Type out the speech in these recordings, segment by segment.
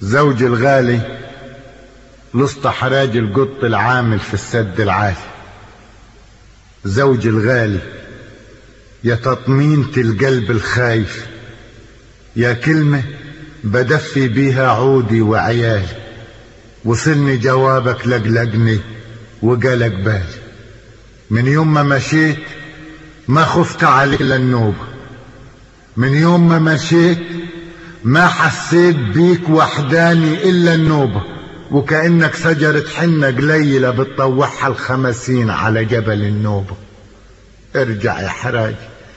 زوجي الغالي لسط حراج القط العامل في السد العالي زوجي الغالي يا تطمينة القلب الخايف يا كلمة بدفي بيها عودي وعيالي وصلني جوابك لقلقني وقلق بالي من يوم ما مشيت ما خفت عليك للنوبة من يوم ما مشيت ما حسيت بيك وحداني إلا النوبة وكأنك شجرة حنة قليلة بتطوعها الخمسين على جبل النوبة ارجع يا حراج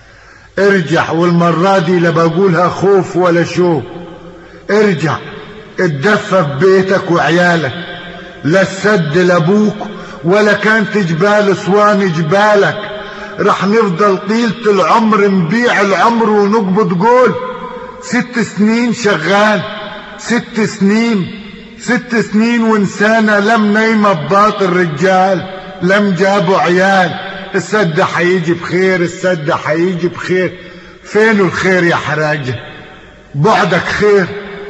ارجع والمرة دي لا بقولها خوف ولا شوق ارجع اتدفى ببيتك وعيالك لا السد لابوك ولا كانت جبال اسوان جبالك رح نفضل طيلة العمر نبيع العمر ونقبض قول ست سنين شغال ست سنين ست سنين وانسانة لم نايمة بباطن رجال لم جابوا عيال السد حيجي بخير السد حيجي بخير فين الخير يا حراجة بعدك خير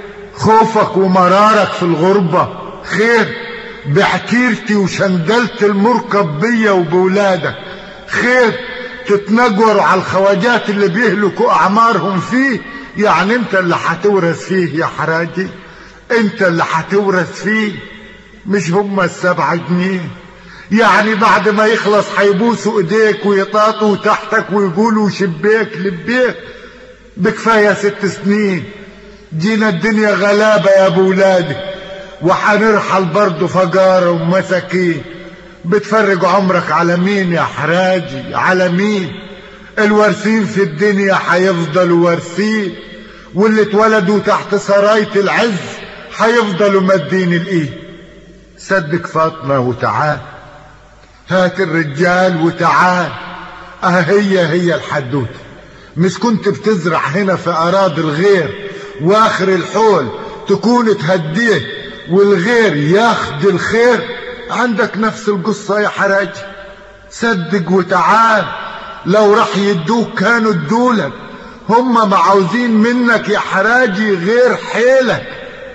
خوفك ومرارك في الغربة خير بعكيرتي وشندلت المركب بيا وبولادك خير تتنجروا على الخواجات اللي بيهلكوا اعمارهم فيه يعني انت اللي هتورث فيه يا حراجي انت اللي هتورث فيه مش هم السبعة جنيه يعني بعد ما يخلص هيبوسوا ايديك ويطاطوا تحتك ويقولوا شبيك لبيك بكفاية ست سنين جينا الدنيا غلابة يا ابو ولادي وحنرحل برضه فقارة ومساكين بتفرج عمرك على مين يا حراجي على مين الوارثين في الدنيا هيفضلوا وارثين واللي اتولدوا تحت سراية العز هيفضلوا مادين الايد صدق فاطمة وتعال هات الرجال وتعال اه هي هي الحدوته مش كنت بتزرع هنا في اراضي الغير واخر الحول تكون تهديه والغير ياخد الخير عندك نفس القصة يا حراج صدق وتعال لو راح يدوك كانوا ادولك هم ما عاوزين منك يا حراجي غير حيلك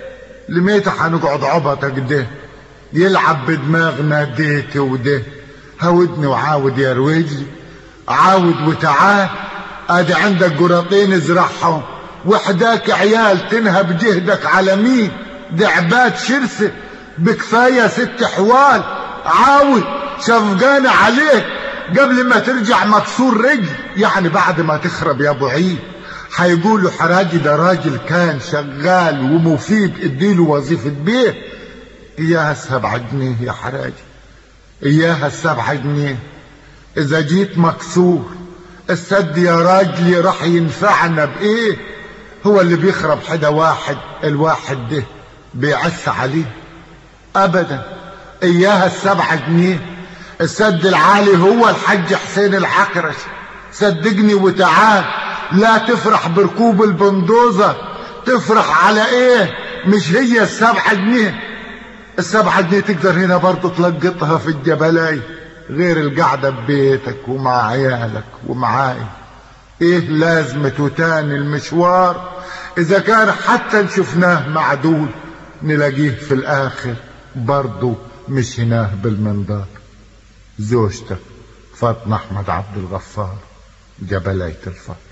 لميتة هنقعد عبطك ده يلعب بدماغنا ديت وده هودني وعاود يا رويجلي عاود وتعال ادي عندك قراطين ازرعهم وحداك عيال تنهب جهدك على مين دي عباد شرسة بكفاية ست حوال عاود شفقان عليك قبل ما ترجع مكسور رجل يعني بعد ما تخرب يا ابو عيد هيقولوا حراجي ده راجل كان شغال ومفيد اديله وظيفة بيه اياها السبعة جنيه يا حراجي اياها السبعة جنيه اذا جيت مكسور السد يا راجلي راح ينفعنا بايه هو اللي بيخرب حدا واحد الواحد ده بيعس عليه ابدا اياها السبعة جنيه السد العالي هو الحج حسين العكرش صدقني وتعال لا تفرح بركوب البندوزة تفرح على ايه مش هي السبعة جنيه السبعة جنيه تقدر هنا برضه تلقطها في الجبلاي غير القعدة ببيتك ومع عيالك ومعاي ايه لازمته تاني المشوار اذا كان حتى شفناه معدول نلاقيه في الاخر برضه مشيناه بالمنظار زوجتك فاطمة احمد عبد الغفار جبلية الفضل